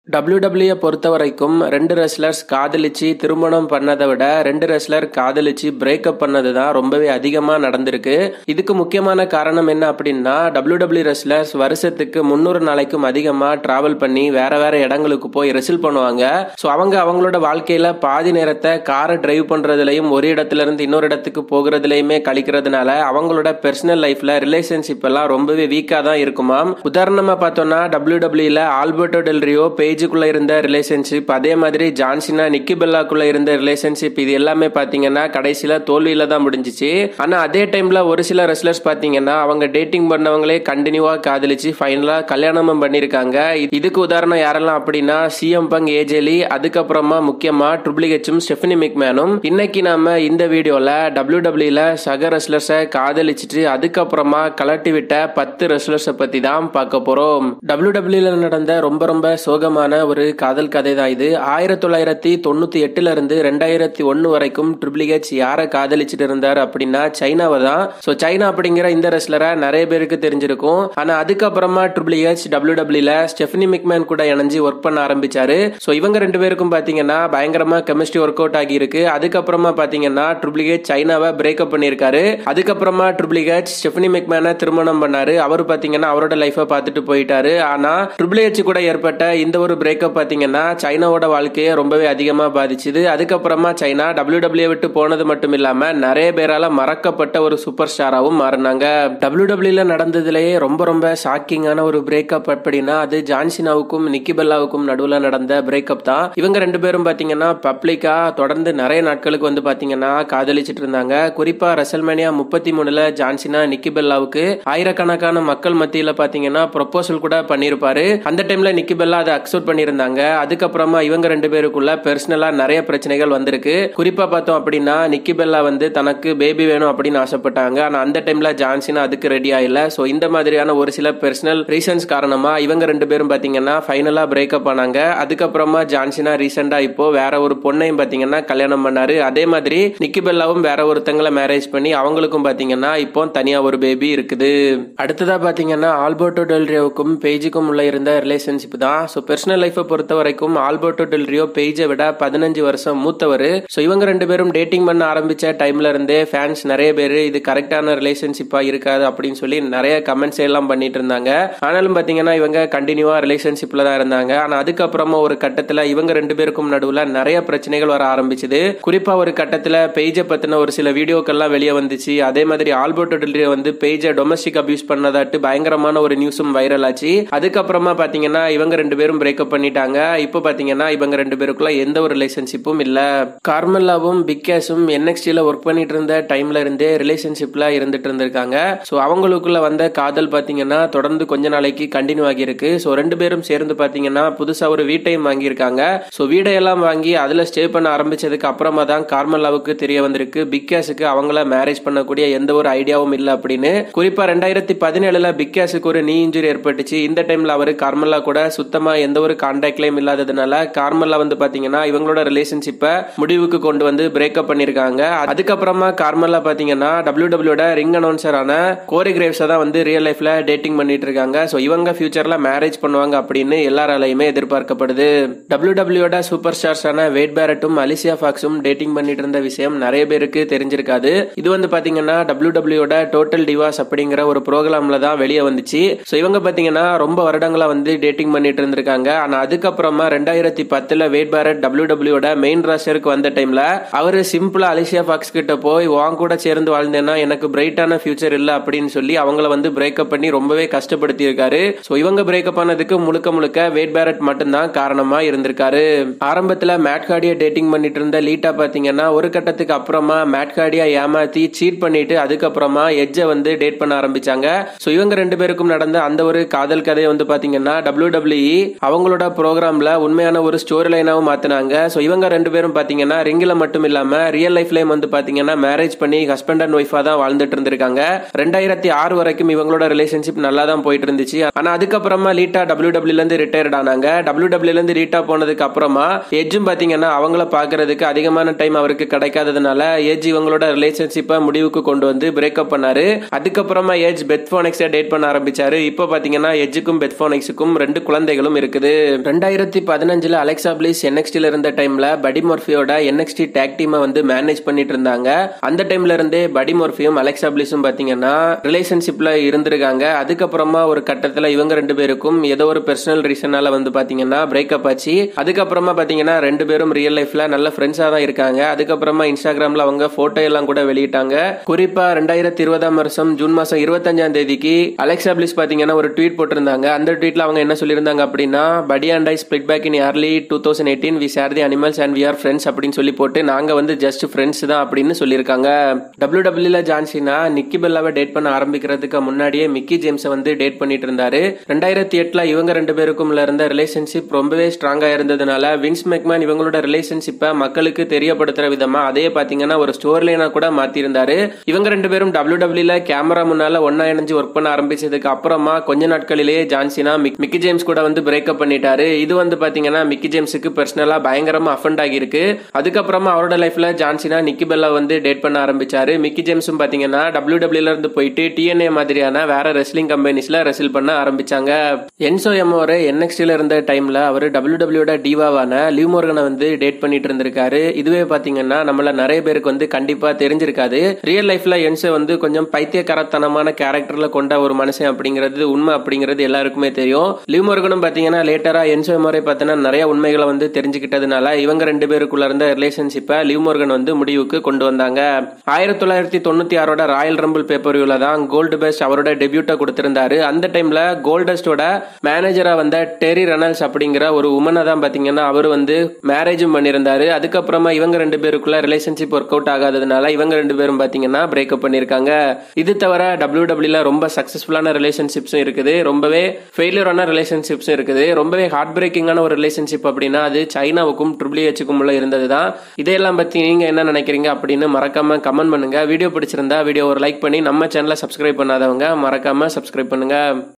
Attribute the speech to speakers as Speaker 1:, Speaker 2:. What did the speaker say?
Speaker 1: WW பொறுத்த வரைக்கும் ரெண்டு ரெஸ்லர்ஸ் காதலிச்சு திருமணம் பண்ணதை விட ரெண்டு ரெஸ்லர் காதலிச்சு பிரேக்கப் பண்ணது தான் ரொம்பவே அதிகமாக நடந்திருக்கு இதுக்கு முக்கியமான காரணம் என்ன அப்படின்னா டபிள்யூடபிள்யூ ரெஸ்லர்ஸ் வருஷத்துக்கு முந்நூறு நாளைக்கும் அதிகமாக டிராவல் பண்ணி வேற வேற இடங்களுக்கு போய் ரெசில் பண்ணுவாங்க ஸோ அவங்க அவங்களோட வாழ்க்கையில பாதி நேரத்தை காரை டிரைவ் பண்றதுலையும் ஒரு இடத்துல இருந்து இன்னொரு இடத்துக்கு போகிறதுலையுமே கழிக்கிறதுனால அவங்களோட பெர்சனல் லைஃப்ல ரிலேஷன்ஷிப் எல்லாம் ரொம்பவே வீக்காக தான் இருக்குமாம் உதாரணமா பார்த்தோம்னா டபிள்யூ டபிள்யூல ஆல்பர்டோ டெல்ரியோ பேஜுக்குள்ள இருந்த ரிலேஷன்ஷிப் அதே மாதிரி ஜான்சினா நிக்கி பெல்லாக்குள்ள இருந்த ரிலேஷன்ஷிப் இது எல்லாமே பாத்தீங்கன்னா கடைசியில தோல்வியில தான் முடிஞ்சிச்சு ஆனா அதே டைம்ல ஒரு சில ரெஸ்லர்ஸ் பாத்தீங்கன்னா அவங்க டேட்டிங் பண்ணவங்களே கண்டினியூவா காதலிச்சு ஃபைனலா கல்யாணமும் பண்ணிருக்காங்க இதுக்கு உதாரணம் யாரெல்லாம் அப்படின்னா சிஎம் பங் ஏஜெலி அதுக்கப்புறமா முக்கியமா ட்ரிபிள் ஹெச்சும் ஸ்டெஃபனி மிக்மேனும் இன்னைக்கு நாம இந்த வீடியோல டபிள்யூ டபிள்யூல சக ரெஸ்லர்ஸை காதலிச்சிட்டு அதுக்கப்புறமா கலட்டி விட்ட பத்து ரெஸ்லர்ஸை பத்தி தான் பார்க்க போறோம் டபிள்யூ டபிள்யூல நடந்த ரொம்ப ரொம்ப சோகமான ஒரு காதல் கதை தான் இது ஆயிரத்தி தொள்ளாயிரத்தி தொண்ணூத்தி எட்டுல இருந்து ரெண்டாயிரத்தி ஒன்னு வரைக்கும் ட்ரிபிள் ஹெச் யாரை காதலிச்சிட்டு இருந்தார் அப்படின்னா சைனாவை தான் ஸோ சைனா அப்படிங்கிற இந்த ரெஸ்லரை நிறைய பேருக்கு தெரிஞ்சிருக்கும் ஆனா அதுக்கப்புறமா ட்ரிபிள் ஹெச் டபிள்யூ டபிள்யூல ஸ்டெஃபனி மிக்மேன் கூட இணைஞ்சு ஒர்க் பண்ண ஆரம்பிச்சாரு ஸோ இவங்க ரெண்டு பேருக்கும் பாத்தீங்கன்னா பயங்கரமா கெமிஸ்ட்ரி ஒர்க் அவுட் ஆகி இருக்கு அதுக்கப்புறமா பாத்தீங்கன்னா ட்ரிபிள் ஹெச் சைனாவை பிரேக்அப் பண்ணியிருக்காரு அதுக்கப்புறமா ட்ரிபிள் ஹெச் ஸ்டெஃபனி மிக்மேனை திருமணம் பண்ணாரு அவர் பாத்தீங்கன்னா அவரோட லைஃபை பார்த்துட்டு போயிட்டாரு ஆனா ட்ரிபிள் ஹெச் கூட ஏற்பட்ட இந்த ஒரு பிரேக்கப் பாத்தீங்கன்னா சைனாவோட வாழ்க்கையை ரொம்பவே அதிகமா பாதிச்சுது அதுக்கப்புறமா சைனா டபிள்யூ டபிள்யூ விட்டு போனது மட்டும் இல்லாம நிறைய பேரால மறக்கப்பட்ட ஒரு சூப்பர் ஸ்டாராவும் மாறினாங்க டபிள்யூ டபிள்யூல நடந்ததுலயே ரொம்ப ரொம்ப ஷாக்கிங்கான ஒரு பிரேக்கப் அப்படின்னா அது ஜான்சினாவுக்கும் நிக்கி பெல்லாவுக்கும் நடுவில் நடந்த பிரேக்கப் தான் இவங்க ரெண்டு பேரும் பாத்தீங்கன்னா பப்ளிக்கா தொடர்ந்து நிறைய நாட்களுக்கு வந்து பாத்தீங்கன்னா காதலிச்சிட்டு இருந்தாங்க குறிப்பா ரெசல்மேனியா முப்பத்தி மூணுல ஜான்சினா நிக்கி பெல்லாவுக்கு ஆயிரக்கணக்கான மக்கள் மத்தியில பாத்தீங்கன்னா ப்ரொபோசல் கூட பண்ணியிருப்பாரு அந்த டைம்ல நிக்கி பெல்லா அதை அக்செப்ட் பண்ணியிருந்தாங்க அதுக்கப்புறமா இவங்க ரெண்டு பேருக்குள்ள பெர்சனலா நிறைய பிரச்சனைகள் வந்திருக்கு குறிப்பா பார்த்தோம் அப்படின்னா நிக்கி பெல்லா வந்து தனக்கு பேபி வேணும் அப்படின்னு ஆசைப்பட்டாங்க ஆனா அந்த டைம்ல ஜான்சினா அதுக்கு ரெடி ஆகல சோ இந்த மாதிரியான ஒரு சில பெர்சனல் ரீசன்ஸ் காரணமா இவங்க ரெண்டு பேரும் பாத்தீங்கன்னா ஃபைனலா பிரேக்கப் ஆனாங்க அதுக்கப்புறமா ஜான்சினா ரீசெண்டா இப்போ வேற ஒரு பொண்ணையும் பாத்தீங்கன்னா கல்யாணம் பண்ணாரு அதே மாதிரி நிக்கி பெல்லாவும் வேற ஒருத்தங்களை மேரேஜ் பண்ணி அவங்களுக்கும் பாத்தீங்கன்னா இப்போ தனியா ஒரு பேபி இருக்குது அடுத்ததா பாத்தீங்கன்னா ஆல்பர்டோ டெல்ரியோவுக்கும் பேஜுக்கும் உள்ள இருந்த ரிலேஷன்ஷிப் தான் ஸோ பெர்சனல் லைஃபை பொறுத்த வரைக்கும் ஆல்பர்டோ டெல்ரியோ பேஜை விட பதினஞ்சு வருஷம் மூத்தவர் ஸோ இவங்க ரெண்டு பேரும் டேட்டிங் பண்ண ஆரம்பிச்ச டைம்ல இருந்தே ஃபேன்ஸ் நிறைய பேர் இது கரெக்டான ரிலேஷன்ஷிப்பா இருக்காது அப்படின்னு சொல்லி நிறைய கமெண்ட்ஸ் எல்லாம் பண்ணிட்டு இருந்தாங்க ஆனாலும் பாத்தீங்கன்னா இவங்க கண்டினியூவா ரிலேஷன்ஷிப்ல தான் இருந்தாங்க ஆனா அதுக்கப்புறமா ஒரு கட்டத்துல இவங்க ரெண்டு பேருக்கும் நடுவுல நிறைய பிரச்சனைகள் வர ஆரம்பிச்சது குறிப்பா ஒரு கட்டத்துல பேஜை பத்தின ஒரு சில வீடியோக்கள்லாம் வெளியே வந்துச்சு அதே மாதிரி ஆல்பர்டோ டெல்ரியோ வந்து பேஜை டொமஸ்டிக் அபியூஸ் பண்ணதாட்டு பயங்கரமான ஒரு நியூஸும் வைரல் ஆச்சு அதுக்கப்புறமா பாத்தீங்கன்னா இவங்க ரெண்டு பேரும் பிரேக்கப் பண்ணிட்டாங்க இப்போ பாத்தீங்கன்னா இவங்க ரெண்டு பேருக்குள்ள எந்த ஒரு ரிலேஷன்ஷிப்பும் இல்ல கார்மெல்லாவும் பிக்கேஸும் என்எக்ஸ்டில ஒர்க் பண்ணிட்டு இருந்த டைம்ல இருந்தே ரிலேஷன்ஷிப்ல இருந்துட்டு இருந்திருக்காங்க ஸோ அவங்களுக்குள்ள வந்த காதல் பாத்தீங்கன்னா தொடர்ந்து கொஞ்ச நாளைக்கு கண்டினியூ ஆகியிருக்கு ஸோ ரெண்டு பேரும் சேர்ந்து பாத்தீங்கன்னா புதுசா ஒரு வீட்டையும் வாங்கியிருக்காங்க ஸோ வீடையெல்லாம் வாங்கி அதுல ஸ்டே பண்ண ஆரம்பிச்சதுக்கு அப்புறமா தான் கார்மெல்லாவுக்கு தெரிய வந்திருக்கு பிக்கேஸுக்கு அவங்கள மேரேஜ் பண்ணக்கூடிய எந்த ஒரு ஐடியாவும் இல்லை அப்படின்னு குறிப்பா ரெண்டாயிரத்தி பதினேழுல பிக்கேஸுக்கு ஒரு நீ இன்ஜுரி ஏற்பட்டுச்சு இந்த டைம்ல அவரு கார்மெல்லா கூட சுத்தமா எந்த ஒரு கான்டாக்ட்லயும் இல்லாததுனால கார்மெல்லா வந்து பாத்தீங்கன்னா இவங்களோட ரிலேஷன்ஷிப்பை முடிவுக்கு கொண்டு வந்து பிரேக்கப் பண்ணிருக்காங்க அதுக்கப்புறமா கார்மெல்லா பாத்தீங்கன்னா டபிள்யூ டபிள்யூட ரிங் அனௌன்சரான கோரி கிரேவ்ஸை தான் வந்து ரியல் லைஃப்ல டேட்டிங் பண்ணிட்டு இருக்காங்க ஸோ இவங்க ஃபியூச்சர்ல மேரேஜ் பண்ணுவாங்க அப்படின்னு எல்லாராலையுமே எதிர்பார்க்கப்படுது டபிள்யூ டபிள்யூட சூப்பர் ஸ்டார்ஸான வெயிட் பேரட்டும் அலிசியா ஃபாக்ஸும் டேட்டிங் பண்ணிட்டு இருந்த விஷயம் நிறைய பேருக்கு தெரிஞ்சிருக்காது இது வந்து பாத்தீங்கன்னா டபிள்யூ டபிள்யூட டோட்டல் டிவாஸ் அப்படிங்கிற ஒரு ப்ரோக்ராம்ல தான் வெளியே வந்துச்சு ஸோ இவங்க பாத்தீங்கன்னா ரொம்ப வருடங்களா வந்து டேட்டிங் பண்ணிட்டு இருந்திருக்காங்க ஆனா அதுக்கப்புறமா ரெண்டாயிரத்தி பத்துல வெயிட் பேரட் டபிள்யூ டபிள்யூட மெயின் ராஸ்டருக்கு வந்த டைம்ல அவரு சிம்பிளா அலிசியா ஃபாக்ஸ் கிட்ட போய் வாங்க கூட சேர்ந்து வாழ்ந்தேன்னா எனக்கு பிரைட்டான ஃபியூச்சர் இல்ல அப்படின்னு சொல்லி அவங்கள வந்து பிரேக்கப் பண்ணி ரொம்பவே கஷ்டப்படுத்தி இருக்காரு ஸோ இவங்க பிரேக்கப் ஆனதுக்கு முழுக்க முழுக்க வெயிட் பேரட் மட்டும்தான் காரணமா இருந்திருக்காரு ஆரம்பத்துல மேட்காடியா டேட்டிங் பண்ணிட்டு இருந்த லீட்டா பாத்தீங்கன்னா ஒரு கட்டத்துக்கு அப்புறமா மேட்காடியா ஏமாத்தி சீட் பண்ணிட்டு அதுக்கப்புறமா எஜ்ஜை வந்து டேட் பண்ண ஆரம்பிச்சாங்க ஸோ இவங்க ரெண்டு பேருக்கும் நடந்த அந்த ஒரு காதல் கதையை வந்து பாத்தீங்கன்னா டபிள்யூ டபிள்யூஇ அவங்களோட ப்ரோக்ராம்ல உண்மையான ஒரு ஸ்டோரி லைனாவும் மாத்தினாங்க ஸோ இவங்க ரெண்டு பேரும் பாத்தீங்கன்னா ரிங்கில மட்டும் இல்லாம ரியல் லைஃப்லயும் வந்து பாத்தீங்கன்னா மேரேஜ் பண்ணி ஹஸ்பண்ட் அண்ட் ஒய்ஃபா தான் வாழ்ந்துட்டு இருந்திருக்காங்க ரெண்டாயிரத்தி ஆறு வரைக்கும் இவங்களோட ரிலேஷன்ஷிப் நல்லா தான் போயிட்டு இருந்துச்சு ஆனா அதுக்கப்புறமா லீட்டா டபிள்யூ டபிள்யூல இருந்து ரிட்டையர்ட் ஆனாங்க டபிள்யூ டபிள்யூல இருந்து ரீட்டா போனதுக்கு அப்புறமா எஜ்ஜும் பாத்தீங்கன்னா அவங்கள பாக்குறதுக்கு அதிகமான டைம் அவருக்கு கிடைக்காததுனால ஏஜ் இவங்களோட ரிலேஷன்ஷிப்பை முடிவுக்கு கொண்டு வந்து பிரேக்கப் பண்ணாரு அதுக்கப்புறமா ஏஜ் பெத் போனெக்ஸை டேட் பண்ண ஆரம்பிச்சாரு இப்போ பாத்தீங்கன்னா எஜ்ஜுக்கும் பெத் போனெக்ஸுக்கும் ரெண்டு குழந்தைகளும் இருக்குது ரெண்டாயிரத்தி பதினஞ்சுல அலெக்சா பிளிஸ் என்எக்ஸ்டில இருந்த டைம்ல படி மோர்ஃபியோட என்எக்ஸ்டி டேக் டீமை வந்து மேனேஜ் பண்ணிட்டு இருந்தாங்க அந்த டைம்ல இருந்தே படி மோர்ஃபியும் அலெக்சா பிளிஸும் பாத்தீங்கன்னா ரிலேஷன்ஷிப்ல இருந்திருக்காங்க அதுக்கப்புறமா ஒரு கட்டத்துல இவங்க ரெண்டு பேருக்கும் ஏதோ ஒரு பர்சனல் ரீசனால வந்து பாத்தீங்கன்னா பிரேக்கப் ஆச்சு அதுக்கப்புறமா பாத்தீங்கன்னா ரெண்டு பேரும் ரியல் லைஃப்ல நல்ல ஃப்ரெண்ட்ஸா தான் இருக்காங்க அதுக்கப்புறமா இன்ஸ்டாகிராம்ல அவங்க போட்டோ எல்லாம் கூட வெளியிட்டாங்க குறிப்பா ரெண்டாயிரத்தி இருபதாம் வருஷம் ஜூன் மாசம் இருபத்தஞ்சாம் தேதிக்கு அலெக்சா பிளிஸ் பாத்தீங்கன்னா ஒரு ட்வீட் போட்டிருந்தாங்க அந்த ட்வீட்ல அவங்க என்ன சொல்லியிருந்தாங்க அப்படின்னா Buddy and I split back in early two thousand eighteen we share the animals and we are friends அப்படின்னு சொல்லி போட்டு நாங்க வந்து ஜஸ்ட் ஃப்ரெண்ட்ஸ் தான் அப்படின்னு சொல்லியிருக்காங்க டபிள்யூ டபிள்யூல ஜான்சினா நிக்கி பெல்லாவை டேட் பண்ண ஆரம்பிக்கிறதுக்கு முன்னாடியே மிக்கி ஜேம்ஸை வந்து டேட் பண்ணிட்டு இருந்தாரு ரெண்டாயிரத்தி எட்டுல இவங்க ரெண்டு பேருக்கும் இருந்த ரிலேஷன்ஷிப் ரொம்பவே ஸ்ட்ராங்கா இருந்ததுனால வின்ஸ் மெக்மேன் இவங்களோட ரிலேஷன்ஷிப்பை மக்களுக்கு தெரியப்படுத்துற விதமா அதே பாத்தீங்கன்னா ஒரு ஸ்டோர் லைனா கூட மாத்திருந்தாரு இவங்க ரெண்டு பேரும் டபிள்யூ டபிள்யூல கேமரா முன்னால ஒன்னா இணைஞ்சு ஒர்க் பண்ண ஆரம்பிச்சதுக்கு அப்புறமா கொஞ்ச நாட்களிலேயே ஜான்சினா மிக்கி ஜேம்ஸ் கூட வந்து பிரேக்கப் பண்ணிட்டாரு இது வந்து பாத்தீங்கன்னா மிக்கி ஜேம்ஸுக்கு பர்சனலா பயங்கரமா அஃபண்ட் ஆகியிருக்கு அதுக்கப்புறமா அவரோட லைஃப்ல ஜான்சினா நிக்கி பெல்லா வந்து டேட் பண்ண ஆரம்பிச்சாரு மிக்கி ஜேம்ஸும் பாத்தீங்கன்னா டபிள்யூ டபிள்யூல இருந்து போயிட்டு டிஎன்ஏ மாதிரியான வேற ரெஸ்லிங் கம்பெனிஸ்ல ரெசில் பண்ண ஆரம்பிச்சாங்க என்சோ எமோரு என்எக்ஸ்டில இருந்த டைம்ல அவர் டபிள்யூ டபிள்யூட டிவாவான லிவ் மோர்கனை வந்து டேட் பண்ணிட்டு இருந்திருக்காரு இதுவே பாத்தீங்கன்னா நம்மள நிறைய பேருக்கு வந்து கண்டிப்பா தெரிஞ்சிருக்காது ரியல் லைஃப்ல என்சோ வந்து கொஞ்சம் பைத்தியக்காரத்தனமான கேரக்டர்ல கொண்ட ஒரு மனுஷன் அப்படிங்கிறது உண்மை அப்படிங்கிறது எல்லாருக்குமே தெரியும் லிவ் மோர்கனும் பாத்தீங்கன்னா லேட்டரா என்சோ எமோரை பார்த்தீங்கன்னா நிறைய உண்மைகளை வந்து தெரிஞ்சுக்கிட்டதுனால இவங்க ரெண்டு பேருக்குள்ள இருந்த ரிலேஷன்ஷிப்பை லிவ் மோர்கன் வந்து முடிவுக்கு கொண்டு வந்தாங்க ஆயிரத்தி தொள்ளாயிரத்தி தொண்ணூத்தி ஆறோட ராயல் ரம்பிள் பேப்பர் வியூல தான் கோல்டு பெஸ்ட் அவரோட டெபியூட்டை கொடுத்திருந்தாரு அந்த டைம்ல கோல்டஸ்டோட மேனேஜரா வந்த டெரி ரெனல்ஸ் அப்படிங்கிற ஒரு உமனை தான் பாத்தீங்கன்னா அவர் வந்து மேரேஜும் பண்ணியிருந்தாரு அதுக்கப்புறமா இவங்க ரெண்டு பேருக்குள்ள ரிலேஷன்ஷிப் ஒர்க் அவுட் ஆகாததுனால இவங்க ரெண்டு பேரும் பாத்தீங்கன்னா பிரேக்கப் பண்ணிருக்காங்க இது தவிர டபிள்யூ டபிள்யூல ரொம்ப சக்சஸ்ஃபுல்லான ரிலேஷன்ஷிப்ஸும் இருக்குது ரொம்பவே ஃபெயிலியரான ரிலேஷன்ஷிப்ஸும் இருக்குது ரொம்பவே ஹார்ட் பிரேக்கிங்கான ஒரு ரிலேஷன்ஷிப் அப்படின்னா அது சைனாவுக்கும் ட்ரிபிள் ஹெச்சுக்கும் உள்ள இருந்தது தான் இதையெல்லாம் பத்தி நீங்க என்ன நினைக்கிறீங்க அப்படின்னு மறக்காம கமெண்ட் பண்ணுங்க வீடியோ பிடிச்சிருந்தா வீடியோ ஒரு லைக் பண்ணி நம்ம சேனலை சப்ஸ்கிரைப் பண்ணாதவங்க மறக்காம சப்ஸ்கிரைப் பண்ணுங்க